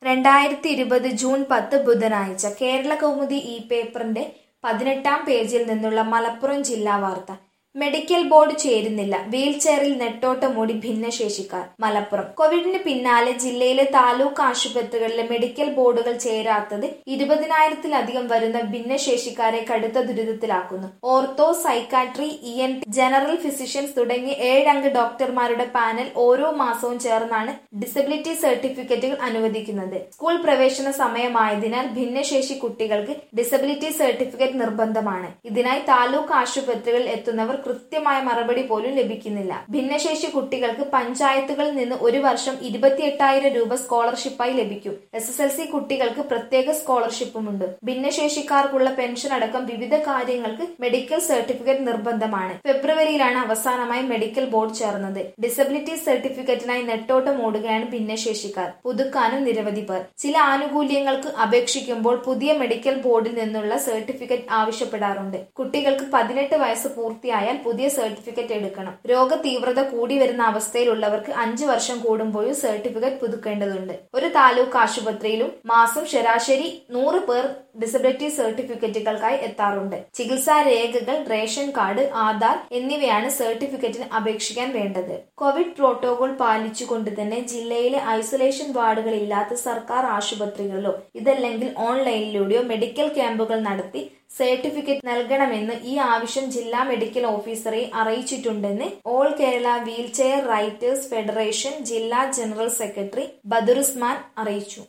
രണ്ടായിരത്തി ഇരുപത് ജൂൺ പത്ത് ബുധനാഴ്ച കേരള കൗമുദി ഈ പേപ്പറിന്റെ പതിനെട്ടാം പേജിൽ നിന്നുള്ള മലപ്പുറം ജില്ലാ വാർത്ത മെഡിക്കൽ ബോർഡ് ചേരുന്നില്ല വീൽചെയറിൽ നെട്ടോട്ടമൂടി ഭിന്നശേഷിക്കാർ മലപ്പുറം കോവിഡിന് പിന്നാലെ ജില്ലയിലെ താലൂക്ക് ആശുപത്രികളിലെ മെഡിക്കൽ ബോർഡുകൾ ചേരാത്തത് ഇരുപതിനായിരത്തിലധികം വരുന്ന ഭിന്നശേഷിക്കാരെ കടുത്ത ദുരിതത്തിലാക്കുന്നു ortho psychiatry E N general physicians തുടങ്ങി ഏഴംഗ ഡോക്ടർമാരുടെ പാനൽ ഓരോ മാസവും ചേർന്നാണ് ഡിസബിലിറ്റി സർട്ടിഫിക്കറ്റുകൾ അനുവദിക്കുന്നത് സ്കൂൾ പ്രവേശന സമയമായതിനാൽ ഭിന്നശേഷി കുട്ടികൾക്ക് ഡിസബിലിറ്റി സർട്ടിഫിക്കറ്റ് നിർബന്ധമാണ് ഇതിനായി താലൂക്ക് ആശുപത്രികളിൽ എത്തുന്നവർ കൃത്യമായ മറുപടി പോലും ലഭിക്കുന്നില്ല ഭിന്നശേഷി കുട്ടികൾക്ക് പഞ്ചായത്തുകളിൽ നിന്ന് ഒരു വർഷം ഇരുപത്തിയെട്ടായിരം രൂപ സ്കോളർഷിപ്പായി ലഭിക്കും എസ് എസ് എൽ സി കുട്ടികൾക്ക് പ്രത്യേക സ്കോളർഷിപ്പുമുണ്ട് ഭിന്നശേഷിക്കാർക്കുള്ള പെൻഷൻ അടക്കം വിവിധ കാര്യങ്ങൾക്ക് മെഡിക്കൽ സർട്ടിഫിക്കറ്റ് നിർബന്ധമാണ് ഫെബ്രുവരിയിലാണ് അവസാനമായി മെഡിക്കൽ ബോർഡ് ചേർന്നത് ഡിസബിലിറ്റി സർട്ടിഫിക്കറ്റിനായി നെട്ടോട്ടം ഓടുകയാണ് ഭിന്നശേഷിക്കാർ പുതുക്കാനും നിരവധി പേർ ചില ആനുകൂല്യങ്ങൾക്ക് അപേക്ഷിക്കുമ്പോൾ പുതിയ മെഡിക്കൽ ബോർഡിൽ നിന്നുള്ള സർട്ടിഫിക്കറ്റ് ആവശ്യപ്പെടാറുണ്ട് കുട്ടികൾക്ക് പതിനെട്ട് വയസ്സ് പൂർത്തിയായാൽ പുതിയ സർട്ടിഫിക്കറ്റ് എടുക്കണം രോഗ തീവ്രത കൂടി വരുന്ന അവസ്ഥയിലുള്ളവർക്ക് അഞ്ചു വർഷം കൂടുമ്പോഴും സർട്ടിഫിക്കറ്റ് പുതുക്കേണ്ടതുണ്ട് ഒരു താലൂക്ക് ആശുപത്രിയിലും മാസം ശരാശരി നൂറ് പേർ ഡിസബിലിറ്റി സർട്ടിഫിക്കറ്റുകൾക്കായി എത്താറുണ്ട് ചികിത്സാ രേഖകൾ റേഷൻ കാർഡ് ആധാർ എന്നിവയാണ് സർട്ടിഫിക്കറ്റിന് അപേക്ഷിക്കാൻ വേണ്ടത് കോവിഡ് പ്രോട്ടോകോൾ പാലിച്ചുകൊണ്ട് തന്നെ ജില്ലയിലെ ഐസൊലേഷൻ വാർഡുകൾ ഇല്ലാത്ത സർക്കാർ ആശുപത്രികളിലോ ഇതല്ലെങ്കിൽ ഓൺലൈനിലൂടെയോ മെഡിക്കൽ ക്യാമ്പുകൾ നടത്തി സർട്ടിഫിക്കറ്റ് നൽകണമെന്ന് ഈ ആവശ്യം ജില്ലാ മെഡിക്കൽ ഓഫീസറെ അറിയിച്ചിട്ടുണ്ടെന്ന് all Kerala wheelchair writers federation ജില്ലാ ജനറൽ സെക്രട്ടറി ബദറുസ്മാൻ അറിയിച്ചു